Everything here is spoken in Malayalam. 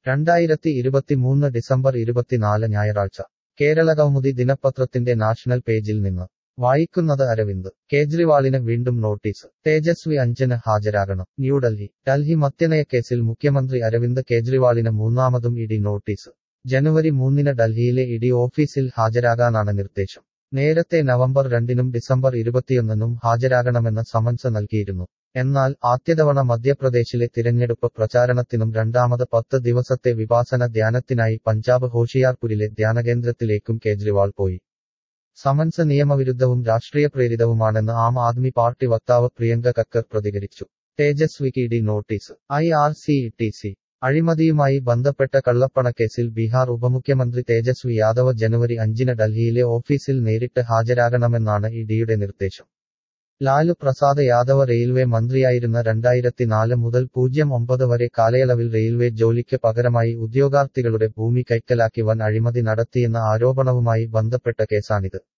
രണ്ടായിരത്തി ഇരുപത്തിമൂന്ന് ഡിസംബർ ഇരുപത്തിനാല് ഞായറാഴ്ച കേരള കൗമുദി ദിനപത്രത്തിന്റെ നാഷണൽ പേജിൽ നിന്ന് വായിക്കുന്നത് അരവിന്ദ് കേജ്രിവാളിന് വീണ്ടും നോട്ടീസ് തേജസ്വി അഞ്ചിന് ഹാജരാകണം ന്യൂഡൽഹി ഡൽഹി മദ്യനയക്കേസിൽ മുഖ്യമന്ത്രി അരവിന്ദ് കേജ്രിവാളിന് മൂന്നാമതും ഇഡി നോട്ടീസ് ജനുവരി മൂന്നിന് ഡൽഹിയിലെ ഇഡി ഓഫീസിൽ ഹാജരാകാനാണ് നിർദ്ദേശം നേരത്തെ നവംബർ രണ്ടിനും ഡിസംബർ ഇരുപത്തിയൊന്നിനും ഹാജരാകണമെന്ന് സമൻസ് നൽകിയിരുന്നു എന്നാൽ ആദ്യതവണ മധ്യപ്രദേശിലെ തിരഞ്ഞെടുപ്പ് പ്രചാരണത്തിനും രണ്ടാമത് പത്ത് ദിവസത്തെ വിപാസന ധ്യാനത്തിനായി പഞ്ചാബ് ഹോഷിയാർപുരിലെ ധ്യാനകേന്ദ്രത്തിലേക്കും കേജ്രിവാൾ പോയി സമൻസ് നിയമവിരുദ്ധവും രാഷ്ട്രീയപ്രേരിതവുമാണെന്ന് ആം ആദ്മി പാർട്ടി വക്താവ് പ്രിയങ്ക കക്കർ പ്രതികരിച്ചു തേജസ്വിക്ക് ED notice I R C T C അഴിമതിയുമായി ബന്ധപ്പെട്ട കള്ളപ്പണക്കേസിൽ ബീഹാർ ഉപമുഖ്യമന്ത്രി തേജസ്വി യാദവ് ജനുവരി അഞ്ചിന് ഡൽഹിയിലെ ഓഫീസിൽ നേരിട്ട് ഹാജരാകണമെന്നാണ് ഇഡിയുടെ നിർദ്ദേശം ലാലു പ്രസാദ് യാദവ് റെയിൽവേ മന്ത്രിയായിരുന്ന രണ്ടായിരത്തി നാല് മുതൽ പൂജ്യം ഒമ്പത് വരെ കാലയളവിൽ റെയിൽവേ ജോലിക്ക് പകരമായി ഉദ്യോഗാർത്ഥികളുടെ ഭൂമി കൈക്കലാക്കി വൻ അഴിമതി നടത്തിയെന്ന ആരോപണവുമായി ബന്ധപ്പെട്ട കേസാണിത്